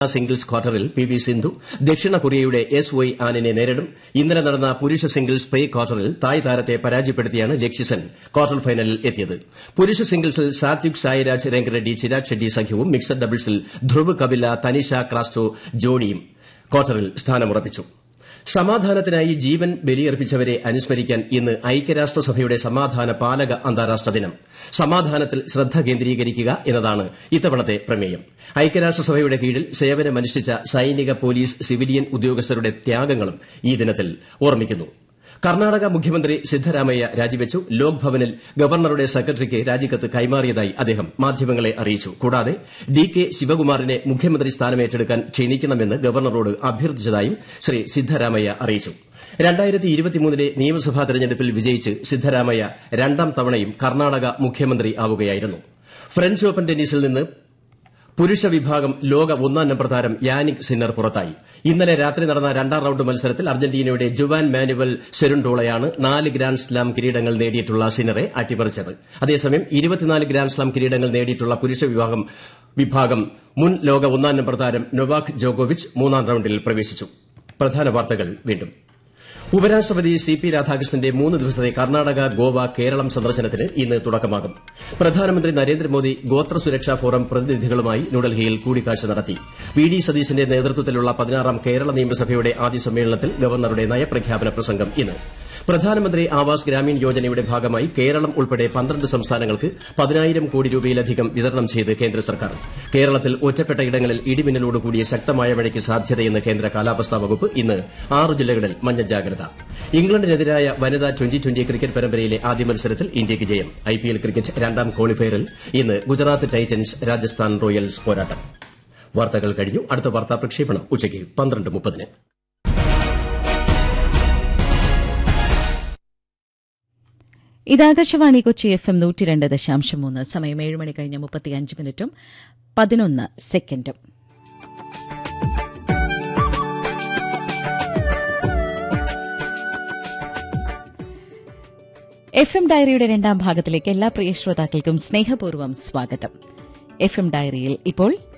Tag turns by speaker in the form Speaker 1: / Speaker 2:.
Speaker 1: singles ക്വാർട്ടറിൽ P V Sindhu ദക്ഷിണ കൊറിയയുടെ എസ് വൈ ആനിനെ നേരിടും ഇന്നലെ നടന്ന പുരുഷ സിംഗിൾസ് പ്രീ ക്വാർട്ടറിൽ തായ് താരത്തെ പരാജയപ്പെടുത്തിയാണ് ലക്ഷ്യസെൻ ക്വാർട്ടർ ഫൈനലിൽ എത്തിയത് പുരുഷ സിംഗിൾസിൽ സാത്വിക് സായിരാജ് രംഗറെഡ്ഡി ചിരാഗ് ഷെഡ്ഡി സഖ്യവും മിക്സഡ് ഡബിൾസിൽ ധ്രുവ് കപില തനിഷ ക്രാസ്റ്റോ ജോഡിയും ക്വാർട്ടറിൽ സ്ഥാനമുറപ്പിച്ചു സമാധാനത്തിനായി ജീവൻ ബലിയർപ്പിച്ചവരെ അനുസ്മരിക്കാൻ ഇന്ന് ഐക്യരാഷ്ട്രസഭയുടെ സമാധാന പാലക അന്താരാഷ്ട്ര ദിനം സമാധാനത്തിൽ ശ്രദ്ധ കേന്ദ്രീകരിക്കുക എന്നതാണ് ഇത്തവണത്തെ പ്രമേയം ഐക്യരാഷ്ട്രസഭയുടെ കീഴിൽ സേവനമനുഷ്ഠിച്ച സൈനിക പോലീസ് സിവിലിയൻ ഉദ്യോഗസ്ഥരുടെ ത്യാഗങ്ങളും ഈ ദിനത്തിൽ ഓർമ്മിക്കുന്നു കർണാടക മുഖ്യമന്ത്രി സിദ്ധരാമയ്യ രാജിവച്ചു ലോക്ഭവനിൽ ഗവർണറുടെ സെക്രട്ടറിക്ക് രാജിക്കത്ത് കൈമാറിയതായി അദ്ദേഹം മാധ്യമങ്ങളെ അറിയിച്ചു കൂടാതെ ഡി കെ ശിവകുമാറിനെ മുഖ്യമന്ത്രി സ്ഥാനം ഏറ്റെടുക്കാൻ ക്ഷണിക്കണമെന്ന് ഗവർണറോട് അഭ്യർത്ഥിച്ചതായും ശ്രീ സിദ്ധരാമയ്യ അറിയിച്ചു ലെ നിയമസഭാ തെരഞ്ഞെടുപ്പിൽ വിജയിച്ച് സിദ്ധരാമയ്യ രണ്ടാം തവണയും കർണാടക മുഖ്യമന്ത്രി ആവുകയായിരുന്നു ഫ്രഞ്ച് ഓപ്പൺ ടെന്നീസിൽ നിന്ന് പുരുഷ വിഭാഗം ലോക ഒന്നാം നമ്പർ താരം യാനിക് സിന്നർ പുറത്തായി ഇന്നലെ രാത്രി നടന്ന രണ്ടാം റൌണ്ട് മത്സരത്തിൽ അർജന്റീനയുടെ ജുവാൻ മാനുവൽ സെരുണ്ടോളയാണ് നാല് ഗ്രാൻഡ് സ്ലാം കിരീടങ്ങൾ നേടിയിട്ടുള്ള സിന്നറെ അട്ടിമറിച്ചത് അതേസമയം ഇരുപത്തിനാല് ഗ്രാൻഡ് സ്ലാം കിരീടങ്ങൾ നേടിയിട്ടുള്ള പുരുഷ വിഭാഗം മുൻ ലോക ഒന്നാം നമ്പർ താരം നൊവാക് ജോക്കോവിച്ച് മൂന്നാം റൌണ്ടിൽ പ്രവേശിച്ചു പ്രധാന വാർത്തകൾ വീണ്ടും ഉപരാഷ്ട്രപതി സി പി രാധാകൃഷ്ണന്റെ മൂന്ന് ദിവസത്തെ കർണാടക ഗോവ കേരളം സന്ദർശനത്തിന് ഇന്ന് തുടക്കമാകും പ്രധാനമന്ത്രി നരേന്ദ്രമോദി ഗോത്ര സുരക്ഷാ ഫോറം പ്രതിനിധികളുമായി ന്യൂഡൽഹിയിൽ കൂടിക്കാഴ്ച നടത്തി വി ഡി സതീശന്റെ നേതൃത്വത്തിലുള്ള പതിനാറാം കേരള നിയമസഭയുടെ ആദ്യ സമ്മേളനത്തിൽ ഗവർണറുടെ നയപ്രഖ്യാപന പ്രസംഗം ഇന്ന് പ്രധാനമന്ത്രി ആവാസ് ഗ്രാമീൺ യോജനയുടെ ഭാഗമായി കേരളം ഉൾപ്പെടെ പന്ത്രണ്ട് സംസ്ഥാനങ്ങൾക്ക് പതിനായിരം കോടി രൂപയിലധികം വിതരണം ചെയ്ത് കേന്ദ്ര സർക്കാർ കേരളത്തിൽ ഒറ്റപ്പെട്ട ഇടങ്ങളിൽ ഇടിമിന്നലോട് കൂടിയ ശക്തമായ മഴയ്ക്ക് സാധ്യതയെന്ന് കേന്ദ്ര കാലാവസ്ഥാ വകുപ്പ് ഇന്ന് ആറ് ജില്ലകളിൽ മഞ്ഞ ജാഗ്രത ഇംഗ്ലണ്ടിനെതിരായ വനിതാ ട്വന്റി ട്വന്റി ക്രിക്കറ്റ് പരമ്പരയിലെ ആദ്യ മത്സരത്തിൽ ഇന്ത്യയ്ക്ക് ജയം ഐപിഎൽ ക്രിക്കറ്റ് രണ്ടാം ക്വാളിഫയറിൽ ഇന്ന് ഗുജറാത്ത് ടൈറ്റൻസ് രാജസ്ഥാൻ റോയൽസ് പോരാട്ടം വാർത്തകൾ കഴിഞ്ഞു അടുത്ത വാർത്താ പ്രക്ഷേപണം ഉച്ചയ്ക്ക് പന്ത്രണ്ട് മുപ്പതിന്
Speaker 2: ഇതാകാശവാണി കൊച്ചി എഫ് എം നൂറ്റി രണ്ട് ദശാംശം മൂന്ന് സമയം ഏഴ് മണി കഴിഞ്ഞ് മുപ്പത്തിയഞ്ച് മിനിറ്റും പതിനൊന്ന് സെക്കൻഡും എഫ് എം ഡയറിയുടെ രണ്ടാം ഭാഗത്തിലേക്ക് എല്ലാ പ്രിയ ശ്രോതാക്കൾക്കും സ്നേഹപൂർവ്വം സ്വാഗതം എഫ് എം ഡയറിയിൽ ഇപ്പോൾ